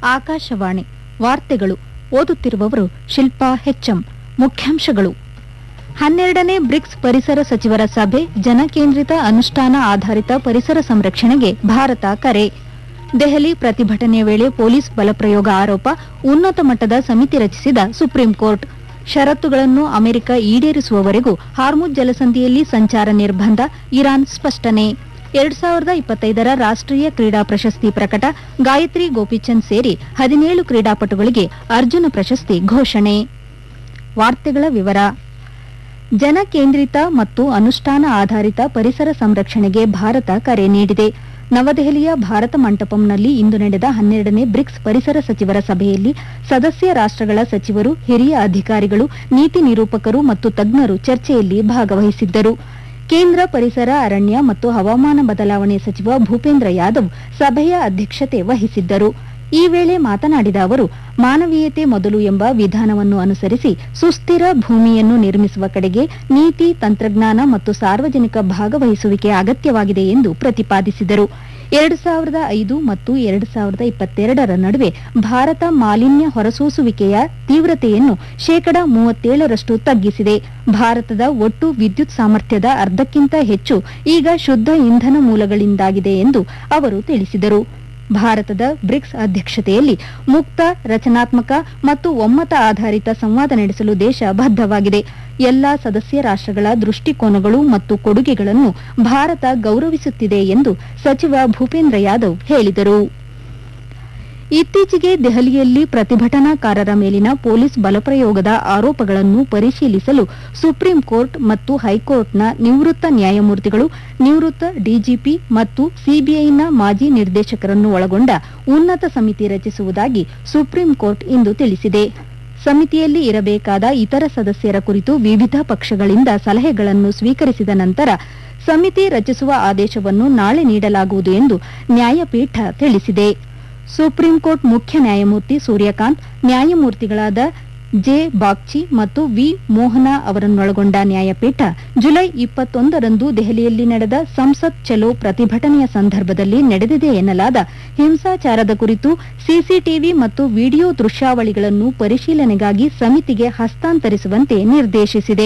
ಆಕಾಶವಾಣಿ ವಾರ್ತೆಗಳು ಓದುತ್ತಿರುವವರು ಶಿಲ್ಪಾ ಹೆಚ್ಎಂ ಮುಖ್ಯಾಂಶಗಳು ಹನ್ನೆರಡನೇ ಬ್ರಿಕ್ಸ್ ಪರಿಸರ ಸಚಿವರ ಸಭೆ ಜನಕೇಂದ್ರಿತ ಅನುಷ್ಠಾನ ಆಧಾರಿತ ಪರಿಸರ ಸಂರಕ್ಷಣೆಗೆ ಭಾರತ ಕರೆ ದೆಹಲಿ ಪ್ರತಿಭಟನೆ ವೇಳೆ ಪೊಲೀಸ್ ಬಲಪ್ರಯೋಗ ಆರೋಪ ಉನ್ನತ ಮಟ್ಟದ ಸಮಿತಿ ರಚಿಸಿದ ಸುಪ್ರೀಂ ಕೋರ್ಟ್ ಷರತ್ತುಗಳನ್ನು ಅಮೆರಿಕ ಈಡೇರಿಸುವವರೆಗೂ ಹಾರ್ಮುಜ್ ಜಲಸಂಧಿಯಲ್ಲಿ ಸಂಚಾರ ನಿರ್ಬಂಧ ಇರಾನ್ ಸ್ಪಷ್ಟನೆ ಎರಡ್ ಸಾವಿರದ ಇಪ್ಪತ್ತೈದರ ರಾಷ್ಟ್ರೀಯ ಕ್ರೀಡಾ ಪ್ರಶಸ್ತಿ ಪ್ರಕಟ ಗಾಯತ್ರಿ ಗೋಪಿಚಂದ್ ಸೇರಿ ಹದಿನೇಳು ಕ್ರೀಡಾಪಟುಗಳಿಗೆ ಅರ್ಜುನ ಪ್ರಶಸ್ತಿ ಘೋಷಣೆ ವಾರ್ತೆಗಳ ವಿವರ ಜನಕೇಂದ್ರಿತ ಮತ್ತು ಅನುಷ್ಠಾನ ಆಧಾರಿತ ಪರಿಸರ ಸಂರಕ್ಷಣೆಗೆ ಭಾರತ ಕರೆ ನೀಡಿದೆ ನವದೆಹಲಿಯ ಭಾರತ ಮಂಟಪಂನಲ್ಲಿ ಇಂದು ನಡೆದ ಹನ್ನೆರಡನೇ ಬ್ರಿಕ್ಸ್ ಪರಿಸರ ಸಚಿವರ ಸಭೆಯಲ್ಲಿ ಸದಸ್ಯ ರಾಷ್ಟ್ರಗಳ ಸಚಿವರು ಹಿರಿಯ ಅಧಿಕಾರಿಗಳು ನೀತಿ ನಿರೂಪಕರು ಮತ್ತು ತಜ್ಞರು ಚರ್ಚೆಯಲ್ಲಿ ಭಾಗವಹಿಸಿದ್ದರು ಕೇಂದ್ರ ಪರಿಸರ ಅರಣ್ಯ ಮತ್ತು ಹವಾಮಾನ ಬದಲಾವಣೆ ಸಚಿವ ಭೂಪೇಂದ್ರ ಯಾದವ್ ಸಭೆಯ ಅಧ್ಯಕ್ಷತೆ ವಹಿಸಿದ್ದರು ಈ ವೇಳೆ ಮಾತನಾಡಿದ ಅವರು ಮಾನವೀಯತೆ ಮೊದಲು ಎಂಬ ವಿಧಾನವನ್ನು ಅನುಸರಿಸಿ ಸುಸ್ಥಿರ ಭೂಮಿಯನ್ನು ನಿರ್ಮಿಸುವ ಕಡೆಗೆ ನೀತಿ ತಂತ್ರಜ್ಞಾನ ಮತ್ತು ಸಾರ್ವಜನಿಕ ಭಾಗವಹಿಸುವಿಕೆ ಅಗತ್ಯವಾಗಿದೆ ಎಂದು ಪ್ರತಿಪಾದಿಸಿದರು ಎರಡು ಸಾವಿರದ ಐದು ಮತ್ತು ಎರಡು ಸಾವಿರದ ಇಪ್ಪತ್ತೆರಡರ ನಡುವೆ ಭಾರತ ಮಾಲಿನ್ಯ ಹೊರಸೂಸುವಿಕೆಯ ತೀವ್ರತೆಯನ್ನು ಶೇಕಡ ಮೂವತ್ತೇಳರಷ್ಟು ತಗ್ಗಿಸಿದೆ ಭಾರತದ ಒಟ್ಟು ವಿದ್ಯುತ್ ಸಾಮರ್ಥ್ಯದ ಅರ್ಧಕ್ಕಿಂತ ಹೆಚ್ಚು ಈಗ ಶುದ್ಧ ಇಂಧನ ಮೂಲಗಳಿಂದಾಗಿದೆ ಎಂದು ಅವರು ತಿಳಿಸಿದರು ಭಾರತದ ಬ್ರಿಕ್ಸ್ ಅಧ್ಯಕ್ಷತೆಯಲ್ಲಿ ಮುಕ್ತ ರಚನಾತ್ಮಕ ಮತ್ತು ಒಮ್ಮತ ಆಧಾರಿತ ಸಂವಾದ ನಡೆಸಲು ದೇಶ ಬದ್ಧವಾಗಿದೆ ಎಲ್ಲಾ ಸದಸ್ಯ ರಾಷ್ಟ್ರಗಳ ದೃಷ್ಟಿಕೋನಗಳು ಮತ್ತು ಕೊಡುಗೆಗಳನ್ನು ಭಾರತ ಗೌರವಿಸುತ್ತಿದೆ ಎಂದು ಸಚಿವ ಭೂಪೇಂದ್ರ ಯಾದವ್ ಹೇಳಿದರು ಇತ್ತೀಚೆಗೆ ದೆಹಲಿಯಲ್ಲಿ ಪ್ರತಿಭಟನಾಕಾರರ ಮೇಲಿನ ಪೊಲೀಸ್ ಬಲಪ್ರಯೋಗದ ಆರೋಪಗಳನ್ನು ಪರಿಶೀಲಿಸಲು ಸುಪ್ರೀಂ ಕೋರ್ಟ್ ಮತ್ತು ಹೈಕೋರ್ಟ್ನ ನಿವೃತ್ತ ನ್ಯಾಯಮೂರ್ತಿಗಳು ನಿವೃತ್ತ ಡಿಜಿಪಿ ಮತ್ತು ಸಿಬಿಐನ ಮಾಜಿ ನಿರ್ದೇಶಕರನ್ನು ಒಳಗೊಂಡ ಉನ್ನತ ಸಮಿತಿ ರಚಿಸುವುದಾಗಿ ಸುಪ್ರೀಂ ಕೋರ್ಟ್ ಇಂದು ತಿಳಿಸಿದೆ ಸಮಿತಿಯಲ್ಲಿ ಇರಬೇಕಾದ ಇತರ ಸದಸ್ಯರ ಕುರಿತು ವಿವಿಧ ಪಕ್ಷಗಳಿಂದ ಸಲಹೆಗಳನ್ನು ಸ್ವೀಕರಿಸಿದ ನಂತರ ಸಮಿತಿ ರಚಿಸುವ ಆದೇಶವನ್ನು ನಾಳೆ ನೀಡಲಾಗುವುದು ಎಂದು ನ್ಯಾಯಪೀಠ ತಿಳಿಸಿದೆ ಸುಪ್ರೀಂ ಕೋರ್ಟ್ ಮುಖ್ಯ ನ್ಯಾಯಮೂರ್ತಿ ಸೂರ್ಯಕಾಂತ್ ನ್ಯಾಯಮೂರ್ತಿಗಳಾದ ಜೆ ಬಾಗ್ಚಿ ಮತ್ತು ವಿ ಮೋಹನ ಅವರನ್ನೊಳಗೊಂಡ ನ್ಯಾಯಪೀಠ ಜುಲೈ ಇಪ್ಪತ್ತೊಂದರಂದು ದೆಹಲಿಯಲ್ಲಿ ನಡೆದ ಸಂಸತ್ ಚಲೋ ಪ್ರತಿಭಟನೆಯ ಸಂದರ್ಭದಲ್ಲಿ ನಡೆದಿದೆ ಎನ್ನಲಾದ ಹಿಂಸಾಚಾರದ ಕುರಿತು ಸಿಸಿಟಿವಿ ಮತ್ತು ವಿಡಿಯೋ ದೃಶ್ಯಾವಳಿಗಳನ್ನು ಪರಿಶೀಲನೆಗಾಗಿ ಸಮಿತಿಗೆ ಹಸ್ತಾಂತರಿಸುವಂತೆ ನಿರ್ದೇಶಿಸಿದೆ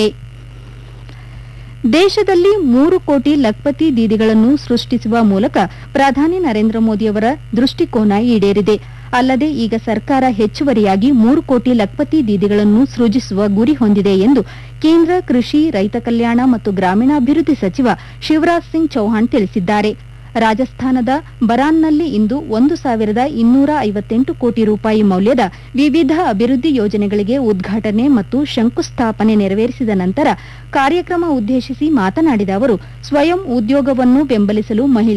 ದೇಶದಲ್ಲಿ ಮೂರು ಕೋಟಿ ಲಖ್ಪತಿ ದೀದಿಗಳನ್ನು ಸೃಷ್ಟಿಸುವ ಮೂಲಕ ಪ್ರಧಾನಿ ನರೇಂದ್ರ ಮೋದಿಯವರ ದೃಷ್ಟಿಕೋನ ಈಡೇರಿದೆ ಅಲ್ಲದೆ ಈಗ ಸರ್ಕಾರ ಹೆಚ್ಚುವರಿಯಾಗಿ ಮೂರು ಕೋಟಿ ಲಖ್ಪತಿ ದೀದಿಗಳನ್ನು ಸೃಜಿಸುವ ಗುರಿ ಹೊಂದಿದೆ ಎಂದು ಕೇಂದ್ರ ಕೃಷಿ ರೈತ ಕಲ್ಯಾಣ ಮತ್ತು ಗ್ರಾಮೀಣಾಭಿವೃದ್ಧಿ ಸಚಿವ ಶಿವರಾಜ್ ಸಿಂಗ್ ಚೌಹಾಣ್ ತಿಳಿಸಿದ್ದಾರೆ ರಾಜಸ್ಥಾನದ ಬರಾನ್ನಲ್ಲಿ ಇಂದು ಒಂದು ಸಾವಿರದ ಇನ್ನೂರ ಐವತ್ತೆಂಟು ಕೋಟಿ ರೂಪಾಯಿ ಮೌಲ್ಯದ ವಿವಿಧ ಅಭಿವೃದ್ಧಿ ಯೋಜನೆಗಳಿಗೆ ಉದ್ಘಾಟನೆ ಮತ್ತು ಶಂಕುಸ್ಥಾಪನೆ ನೆರವೇರಿಸಿದ ನಂತರ ಕಾರ್ಯಕ್ರಮ ಉದ್ದೇಶಿಸಿ ಮಾತನಾಡಿದ ಅವರು ಸ್ವಯಂ ಉದ್ಯೋಗವನ್ನು ಬೆಂಬಲಿಸಲು ಮಹಿಳೆ